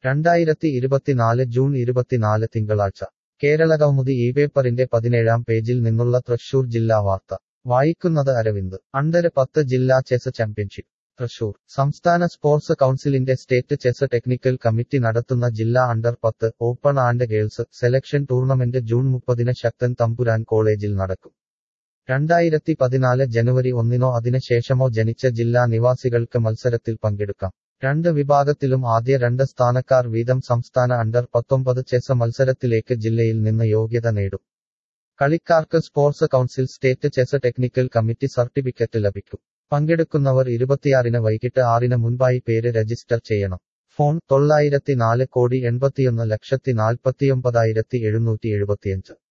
രണ്ടായിരത്തി ഇരുപത്തിനാല് ജൂൺ ഇരുപത്തിനാല് തിങ്കളാഴ്ച കേരളകൗമുദി ഈ പേപ്പറിന്റെ പതിനേഴാം പേജിൽ നിന്നുള്ള തൃശൂർ ജില്ലാ വാർത്ത വായിക്കുന്നത് അരവിന്ദ് അണ്ടര് പത്ത് ജില്ലാ ചെസ് ചാമ്പ്യൻഷിപ്പ് തൃശൂർ സംസ്ഥാന സ്പോർട്സ് കൗൺസിലിന്റെ സ്റ്റേറ്റ് ചെസ് ടെക്നിക്കൽ കമ്മിറ്റി നടത്തുന്ന ജില്ലാ അണ്ടർ പത്ത് open and girls selection tournament June മുപ്പതിന് ശക്തൻ തമ്പുരാൻ കോളേജിൽ നടക്കും രണ്ടായിരത്തി പതിനാല് ജനുവരി ഒന്നിനോ അതിന് ശേഷമോ ജനിച്ച ജില്ലാ നിവാസികൾക്ക് മത്സരത്തിൽ പങ്കെടുക്കാം രണ്ട് വിഭാഗത്തിലും ആദ്യ രണ്ട് സ്ഥാനക്കാർ വീതം സംസ്ഥാന അണ്ടർ പത്തൊമ്പത് ചെസ് മത്സരത്തിലേക്ക് ജില്ലയിൽ നിന്ന് യോഗ്യത നേടും കളിക്കാർക്ക് sports council state chess technical committee certificate ലഭിക്കും പങ്കെടുക്കുന്നവർ ഇരുപത്തിയാറിന് വൈകിട്ട് ആറിന് മുൻപായി പേര് രജിസ്റ്റർ ചെയ്യണം ഫോൺ തൊള്ളായിരത്തി നാല് കോടി എൺപത്തിയൊന്ന് ലക്ഷത്തി നാൽപ്പത്തിയൊമ്പതായിരത്തി എഴുന്നൂറ്റി എഴുപത്തിയഞ്ച്